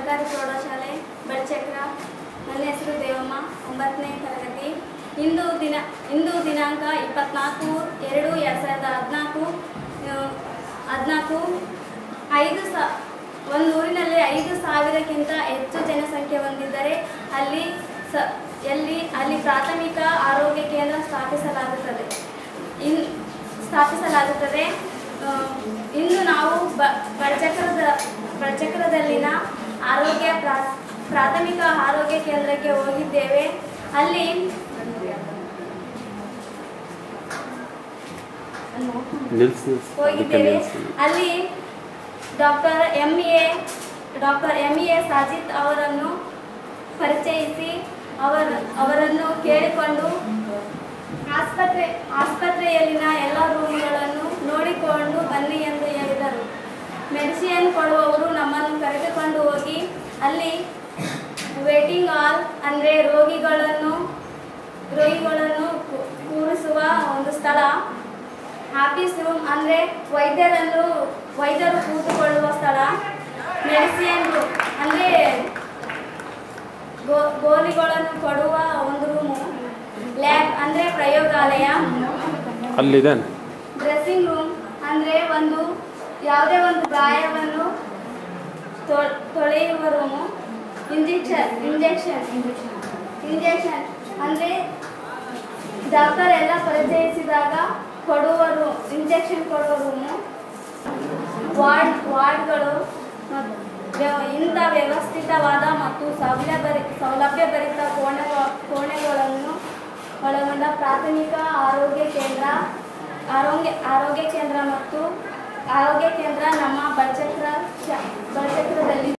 ಸರ್ಕಾರಿ ಪ್ರೌಢಶಾಲೆ ಬಡಚಕ್ರ ನನ್ನ ಹೆಸರು ದೇವಮ್ಮ ಒಂಬತ್ತನೇ ತರಗತಿ ಇಂದು ದಿನ ಇಂದು ದಿನಾಂಕ ಇಪ್ಪತ್ನಾಲ್ಕು ಎರಡು ಎರಡು ಸಾವಿರದ ಹದಿನಾಲ್ಕು ಹದಿನಾಲ್ಕು ಐದು ಸಾ ಒಂದು ಊರಿನಲ್ಲಿ ಐದು ಸಾವಿರಕ್ಕಿಂತ ಹೆಚ್ಚು ಜನಸಂಖ್ಯೆ ಹೊಂದಿದ್ದರೆ ಅಲ್ಲಿ ಸ ಎಲ್ಲಿ ಅಲ್ಲಿ ಪ್ರಾಥಮಿಕ ಆರೋಗ್ಯ ಕೇಂದ್ರ ಸ್ಥಾಪಿಸಲಾಗುತ್ತದೆ ಇನ್ ಸ್ಥಾಪಿಸಲಾಗುತ್ತದೆ ಆ, ಇಂದು ನಾವು ಬ ಬಡಚಕ್ರದ ಬಡಚಕ್ರದಲ್ಲಿನ ಆರೋಗ್ಯ ಪ್ರಾ ಪ್ರಾಥಮಿಕ ಆರೋಗ್ಯ ಕೇಂದ್ರಕ್ಕೆ ಹೋಗಿದ್ದೇವೆ ಅಲ್ಲಿ ನಿಲ್ಸ್ ನಿಲ್ಸ್ ಅದಕ್ಕೆ ಹೋಗಿದ್ದೇವೆ ನಿಲ್ಸ್ ಅಲ್ಲಿ doctor M A doctor M A Sajid ಅವರನ್ನು ಪರಿಚಯಿಸಿ ಅವರ ಅವರನ್ನು ಕೇಳಿಕೊಂಡು ಆಸ್ಪತ್ರೆ ಆಸ್ಪತ್ರೆಯಲ್ಲಿನ ಎಲ್ಲ ರೂಮ್ಗಳನ್ನು ನೋಡಿಕೊಂಡು ಬನ್ನಿ ಎಂದು ಹೇಳಿದರು ಮೆಡಿಸಿನ್ ಕೊಡುವವರು ನಮ್ಮನ್ನು ಕರೆದುಕೊಂಡು ಹೋಗಿ ಅಲ್ಲಿ ವೇಟಿಂಗ್ ಹಾಲ್ ಅಂದರೆ ರೋಗಿಗಳನ್ನು ರೋಗಿಗಳನ್ನು ಕೂ- ಕೂರಿಸುವ ಒಂದು ಸ್ಥಳ ಆಫೀಸ್ ರೂಮ್ ಅಂದರೆ ವೈದ್ಯರನ್ನು ವೈದ್ಯರು ಕೂತುಕೊಳ್ಳುವ ಸ್ಥಳ ಮೆಡಿಸಿನ್ ರೂಮ್ ಅಂದರೆ ಗೋ ಗೋಲಿಗಳನ್ನು ಕೊಡುವ ಒಂದು ರೂಮು ಲ್ಯಾಬ್ ಅಂದರೆ ಪ್ರಯೋಗಾಲಯ ಅಲ್ಲಿದೆ ಡ್ರೆಸ್ಸಿಂಗ್ ರೂಮ್ ಅಂದರೆ ಒಂದು ಯಾವುದೇ ಒಂದು ಗಾಯವನ್ನು ತೊ- ತೊಳೆಯುವ ರೂಮು ಇಂಜೆಕ್ಷನ್ ಇಂಜೆಕ್ಷನ್ ಇಂಜೆಕ್ಷನ್ ಅಂದರೆ ಡಾಕ್ಟರ್ ಎಲ್ಲ ಪರಿಚಯಿಸಿದಾಗ ಕೊಡುವ ರೂಮ್ ಇಂಜೆಕ್ಷನ್ ಕೊಡುವ ರೂಮು ವಾರ್ಡ್ ವಾರ್ಡ್ಗಳು ಮತ್ತು ವ್ಯ- ಇಂಥ ವ್ಯವಸ್ಥಿತವಾದ ಮತ್ತು ಸೌಲಭ್ಯ ಸೌಲಭ್ಯಭರಿತ ಕೋಣೆ ಕೋಣೆಗಳನ್ನು ಒಳಗೊಂಡ ಪ್ರಾಥಮಿಕ ಆರೋಗ್ಯ ಕೇಂದ್ರ ಆರೋಗ್ಯ ಆರೋಗ್ಯ ಕೇಂದ್ರ ಮತ್ತು ಆರೋಗ್ಯ ಕೇಂದ್ರ ನಮ್ಮ ಬಡಚಕ್ರ ಶ- ಬಡಚಕ್ರದಲ್ಲಿ